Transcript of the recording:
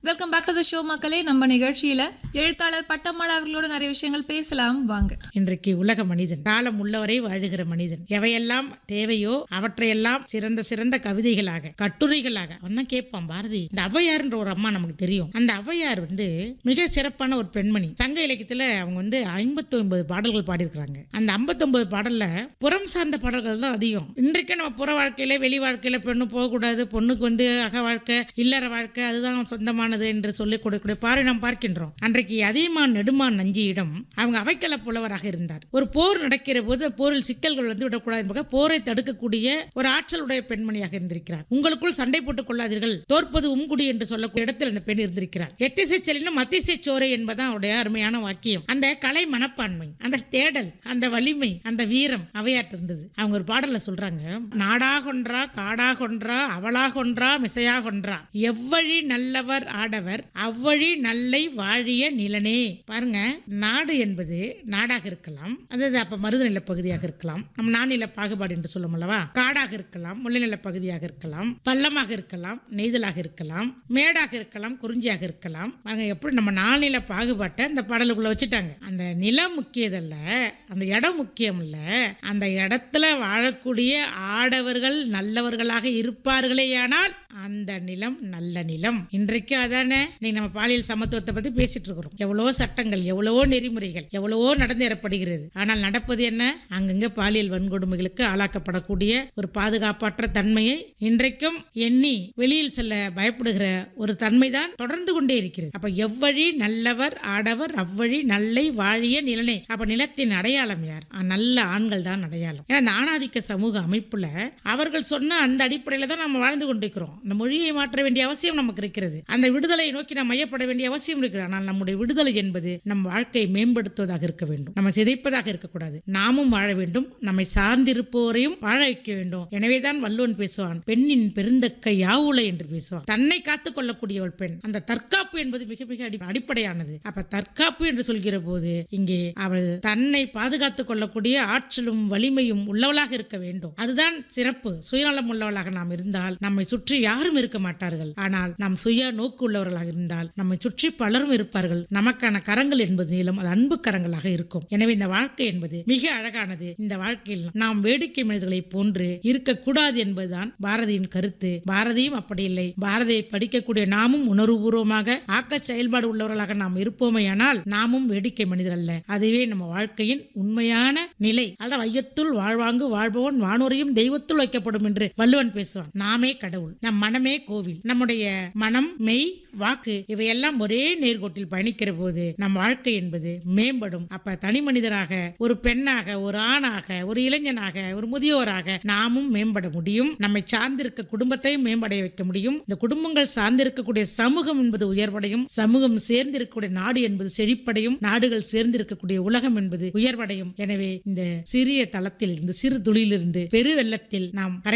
welcome back to the show மக்களே நம்ம நிகழ்ச்சியில எழுத்தாளர் பட்டம்மாள் அவர்களோட நிறைய விஷயங்கள் பேசலாம் வாங்க இன்றைக்கு உலக மனிதன் காலம் உள்ளவரை வாழுகிற மனிதன் எவையெல்லாம் தேவையோ அவற்றையெல்லாம் சிறந்த சிறந்த கவிதைகளாக கட்டுரைகளாக அவன் தான் கேட்பான் பாரதி இந்த ஔவையார்ன்ற ஒரு அம்மா நமக்கு தெரியும் அந்த ஔவையார் வந்து மிக சிறப்பான ஒரு பெண்மணி சங்க இலக்கியத்துல அவங்க வந்து ஐம்பத்தி ஒன்பது பாடல்கள் பாடியிருக்கிறாங்க அந்த 59 பாடல்ல புறம் சார்ந்த பாடல்கள் தான் அதிகம் இன்றைக்கு நம்ம புற வாழ்க்கையில வெளி வாழ்க்கையில பெண்ணு போகக்கூடாது பொண்ணுக்கு வந்து அக வாழ்க்கை இல்லற வாழ்க்கை அதுதான் சொந்தமானது என்று சொல்லி கொடுக்கக்கூடிய பார்வை நாம் பார்க்கின்றோம் அன்றைக்கு அதியமான் நெடுமான் நஞ்சியிடம் அவங்க அவைக்கல புலவராக இருந்தார் ஒரு போர் நடக்கிற போது போரில் சிக்கல்கள் வந்து விடக்கூடாது என்பதாக போரை தடுக்கக்கூடிய ஒரு ஆற்றலுடைய பெண்மணியாக இருந்திருக்கிறார் உங்களுக்குள் சண்டை போட்டுக் கொள்ளாதீர்கள் தோற்பது உம்குடி என்று சொல்லக்கூடிய இடத்தில் அந்த பெண் இருந்திருக்கிறார் எத்திசை செல்லினும் அத்திசை சோரை என்பதான் அவருடைய அருமையான வாக்கியம் அந்த கலை மனப்பான்மை அந்த தேடல் அந்த வலிமை அந்த வீரம் அவையாட்டு இருந்தது அவங்க ஒரு பாடல்ல சொல்றாங்க நாடாகொன்றா காடாகொன்றா அவளாகொன்றா மிசையாகொன்றா எவ்வழி நல்லவர் ஆடவர் அவ்வழி நல்லை வாழிய நிலனே பாருங்க நாடு என்பது நாடாக இருக்கலாம் அதாவது அப்ப மருதநில பகுதியாக இருக்கலாம் நம்ம நானில பாகுபாடு என்று சொல்லும் அல்லவா காடாக இருக்கலாம் முல்லைநில பகுதியாக இருக்கலாம் பள்ளமாக இருக்கலாம் நெய்தலாக இருக்கலாம் மேடாக இருக்கலாம் குறிஞ்சியாக இருக்கலாம் பாருங்க எப்படி நம்ம நானில பாகுபாட்டை இந்த பாடலுக்குள்ள வச்சுட்டாங்க அந்த நிலம் முக்கியதல்ல அந்த இடம் முக்கியம் இல்ல அந்த இடத்துல வாழக்கூடிய ஆடவர்கள் நல்லவர்களாக இருப்பார்களேயானால் அந்த நிலம் நல்ல நிலம் இன்றைக்கு அதானே நீங்க நம்ம பாலியல் சமத்துவத்தை பத்தி பேசிட்டு இருக்கிறோம் எவ்வளவோ சட்டங்கள் எவ்வளவோ நெறிமுறைகள் எவ்வளவோ நடந்தேறப்படுகிறது ஆனால் நடப்பது என்ன அங்கங்க பாலியல் வன்கொடுமைகளுக்கு ஆளாக்கப்படக்கூடிய ஒரு பாதுகாப்பற்ற தன்மையை இன்றைக்கும் எண்ணி வெளியில் செல்ல பயப்படுகிற ஒரு தன்மைதான் தொடர்ந்து கொண்டே இருக்கிறது அப்ப எவ்வழி நல்லவர் ஆடவர் அவ்வழி நல்லை வாழிய நிலனே அப்ப நிலத்தின் அடையாளம் யார் ஆ, நல்ல ஆண்கள் தான் அடையாளம் ஏன்னா அந்த ஆணாதிக்க சமூக அமைப்புல அவர்கள் சொன்ன அந்த அடிப்படையில தான் நம்ம வாழ்ந்து கொண்டிருக்கிறோம் அந்த மொழியை மாற்ற வேண்டிய அவசியம் நமக்கு இருக்கிறது அந்த விடுதலை நோக்கி நாம் மையப்பட வேண்டிய அவசியம் இருக்கிறது ஆனால் நம்முடைய விடுதலை என்பது நம் வாழ்க்கையை மேம்படுத்துவதாக இருக்க வேண்டும் நம்ம சிதைப்பதாக இருக்கக்கூடாது நாமும் வாழ வேண்டும் நம்மை சார்ந்திருப்போரையும் வாழ வைக்க வேண்டும் எனவேதான் வள்ளுவன் பேசுவான் பெண்ணின் பெருந்தக்கை யாவுலை என்று பேசுவான் தன்னை காத்துக் கொள்ளக்கூடிய ஒரு பெண் அந்த தற்காப்பு என்பது மிக மிக அடி- அடிப்படையானது அப்ப தற்காப்பு என்று சொல்கிற போது இங்கே அவள் தன்னை பாதுகாத்துக் கொள்ளக்கூடிய ஆற்றலும் வலிமையும் உள்ளவளாக இருக்க வேண்டும் அதுதான் சிறப்பு சுயநலம் உள்ளவளாக நாம் இருந்தால் நம்மை சுற்றி யாரும் இருக்க மாட்டார்கள் ஆனால் நாம் சுய நோக்கு உள்ளவர்களாக இருந்தால் நம்மை சுற்றி பலரும் இருப்பார்கள் நமக்கான கரங்கள் என்பது நீளம் அது அன்பு கரங்களாக இருக்கும் எனவே இந்த வாழ்க்கை என்பது மிக அழகானது இந்த வாழ்க்கையில் நாம் வேடிக்கை மனிதர்களைப் போன்று இருக்கக்கூடாது என்பதுதான் பாரதியின் கருத்து பாரதியும் அப்படி இல்லை பாரதியை படிக்கக்கூடிய நாமும் உணர்வுபூர்வமாக ஆக்க செயல்பாடு உள்ளவர்களாக நாம் இருப்போமேயானால் நாமும் வேடிக்கை மனிதர் அல்ல அதுவே நம்ம வாழ்க்கையின் உண்மையான நிலை அதாவது வையத்துள் வாழ்வாங்கு வாழ்பவன் வானோரையும் தெய்வத்துள் வைக்கப்படும் என்று வள்ளுவன் பேசுவான் நாமே கடவுள் நம் மனமே கோவில் நம்முடைய மனம் மெய் வாக்கு இவையெல்லாம் ஒரே நேர்கோட்டில் பயணிக்கிற போது நம் வாழ்க்கை என்பது மேம்படும் அப்ப தனி மனிதராக ஒரு பெண்ணாக ஒரு ஆணாக ஒரு இளைஞனாக ஒரு முதியோராக நாமும் மேம்பட முடியும் நம்மை சார்ந்திருக்க குடும்பத்தையும் மேம்படைய வைக்க முடியும் இந்த குடும்பங்கள் சார்ந்திருக்கக்கூடிய சமூகம் என்பது உயர்வடையும் சமூகம் சேர்ந்திருக்கக்கூடிய நாடு என்பது செழிப்படையும் நாடுகள் சேர்ந்திருக்கக்கூடிய உலகம் என்பது உயர்வடையும் எனவே இந்த சிறிய தளத்தில் இந்த சிறு துளியிலிருந்து பெரு வெள்ளத்தில் நாம் கரை